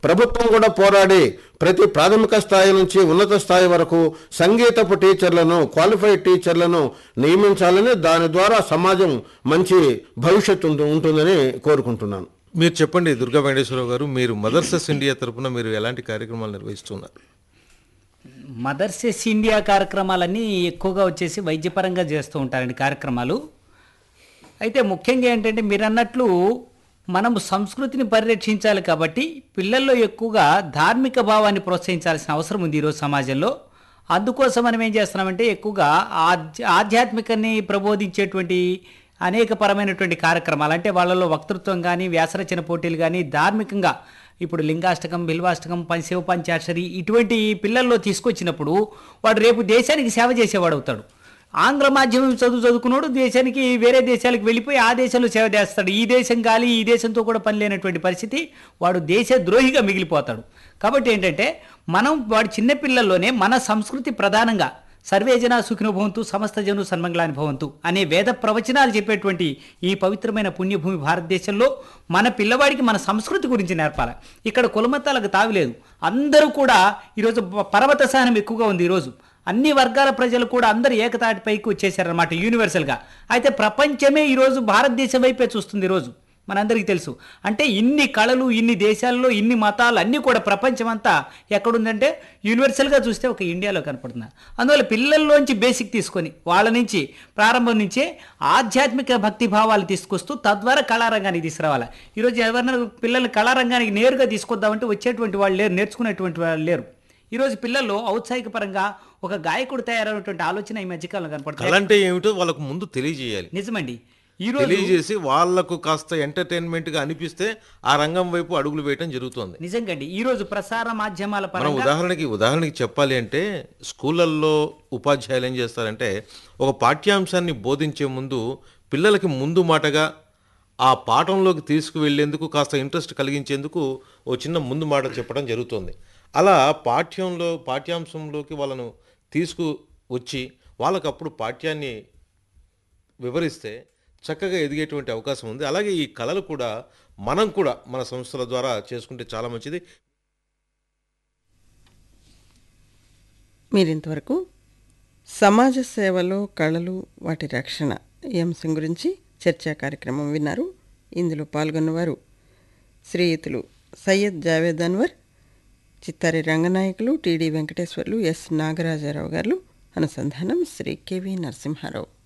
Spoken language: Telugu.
ప్రభుత్వం కూడా పోరాడి ప్రతి ప్రాథమిక స్థాయి నుంచి ఉన్నత స్థాయి వరకు సంగీతపు టీచర్లను క్వాలిఫైడ్ టీచర్లను నియమించాలని దాని ద్వారా సమాజం మంచి భవిష్యత్తు ఉంటు- ఉంటుందని కోరుకుంటున్నాను మీరు చెప్పండి దుర్గా వెంకటేశ్వరరావు గారు మీరు మదర్సెస్ ఇండియా తరపున మీరు ఎలాంటి కార్యక్రమాలు నిర్వహిస్తున్నారు మదర్సెస్ ఇండియా కార్యక్రమాలన్నీ ఎక్కువగా వచ్చేసి వైద్యపరంగా చేస్తూ ఉంటారండి కార్యక్రమాలు అయితే ముఖ్యంగా ఏంటంటే మీరు అన్నట్లు మనము సంస్కృతిని పరిరక్షించాలి కాబట్టి పిల్లల్లో ఎక్కువగా ధార్మిక భావాన్ని ప్రోత్సహించాల్సిన అవసరం ఉంది ఈరోజు సమాజంలో అందుకోసం మనం ఏం చేస్తున్నామంటే ఎక్కువగా ఆధ్య ఆధ్యాత్మికని ప్రబోధించేటువంటి అనేక పరమైనటువంటి కార్యక్రమాలు అంటే వాళ్ళలో వక్తృత్వం కానీ వ్యాసరచన పోటీలు కానీ ధార్మికంగా ఇప్పుడు లింగాష్టకం బిల్వాష్టకం పంచ శివ పంచాక్షరి ఇటువంటి పిల్లల్లో తీసుకొచ్చినప్పుడు వాడు రేపు దేశానికి సేవ చేసేవాడు అవుతాడు ఆంగ్ల మాధ్యమం చదువు చదువుకున్నాడు దేశానికి వేరే దేశాలకు వెళ్ళిపోయి ఆ దేశంలో సేవ చేస్తాడు ఈ దేశం గాలి ఈ దేశంతో కూడా పని లేనటువంటి పరిస్థితి వాడు దేశ ద్రోహిగా మిగిలిపోతాడు కాబట్టి ఏంటంటే మనం వాడి చిన్న పిల్లల్లోనే మన సంస్కృతి ప్రధానంగా సర్వే జన సుఖినో భవంతు సమస్త జను సన్మంగళాని భవంతు అనే వేద ప్రవచనాలు చెప్పేటువంటి ఈ పవిత్రమైన పుణ్యభూమి భారతదేశంలో మన పిల్లవాడికి మన సంస్కృతి గురించి నేర్పాలి ఇక్కడ కులమతాలకు తావిలేదు అందరూ కూడా ఈరోజు ప- పర్వత సహనం ఎక్కువగా ఉంది ఈరోజు అన్ని వర్గాల ప్రజలు కూడా అందరు ఏకతాటిపైకి వచ్చేసారనమాట యూనివర్సల్గా అయితే ప్రపంచమే ఈరోజు భారతదేశం వైపే చూస్తుంది ఈరోజు మనందరికీ తెలుసు అంటే ఇన్ని కళలు ఇన్ని దేశాల్లో ఇన్ని మతాలు అన్నీ కూడా ప్రపంచమంతా ఎక్కడుందంటే యూనివర్సల్గా చూస్తే ఒక ఇండియాలో కనపడుతుంది అందువల్ల పిల్లల్లోంచి బేసిక్ తీసుకొని వాళ్ళ నుంచి ప్రారంభం నుంచే ఆధ్యాత్మిక భక్తి భావాలు తీసుకొస్తూ తద్వారా కళారంగానికి తీసుకురావాలి ఈరోజు ఎవరైనా పిల్లల్ని కళారంగానికి నేరుగా తీసుకొద్దామంటే వచ్చేటువంటి వాళ్ళు లేరు నేర్చుకునేటువంటి వాళ్ళు లేరు ఈరోజు పిల్లల్లో ఔత్సాహిక పరంగా ఒక గాయకుడు తయారైనటువంటి ఆలోచన ఈ మధ్యకాలంలో కనపడుతుంది కళ అంటే ఏమిటో వాళ్ళకు ముందు తెలియజేయాలి నిజమండి ఈరోజు తెలియజేసి వాళ్ళకు కాస్త ఎంటర్టైన్మెంట్ గా అనిపిస్తే ఆ రంగం వైపు అడుగులు వేయటం జరుగుతుంది నిజంగండి ఈరోజు ప్రసార మాధ్యమాల మనం పరంగా ఉదాహరణకి ఉదాహరణకి చెప్పాలి అంటే స్కూళ్ళల్లో ఉపాధ్యాయులు ఏం చేస్తారంటే ఒక పాఠ్యాంశాన్ని బోధించే ముందు పిల్లలకి ముందు మాటగా ఆ పాఠంలోకి తీసుకువెళ్ళేందుకు కాస్త ఇంట్రెస్ట్ కలిగించేందుకు ఓ చిన్న ముందు మాట చెప్పడం జరుగుతుంది అలా పాఠ్యంలో పాఠ్యాంశంలోకి వాళ్ళను తీసుకు వచ్చి వాళ్ళకు అప్పుడు పాఠ్యాన్ని వివరిస్తే చక్కగా ఎదిగేటువంటి అవకాశం ఉంది అలాగే ఈ కళలు కూడా మనం కూడా మన సంస్థల ద్వారా చేసుకుంటే చాలా మంచిది మీరింతవరకు సమాజ సేవలో కళలు వాటి రక్షణ ఈ అంశం గురించి చర్చా కార్యక్రమం విన్నారు ఇందులో పాల్గొన్నవారు శ్రీయుతులు సయ్యద్ జావేద్ అన్వర్ చిత్తారి రంగనాయకులు టీడీ వెంకటేశ్వర్లు ఎస్ నాగరాజారావు గారు అనుసంధానం శ్రీ కెవి నరసింహారావు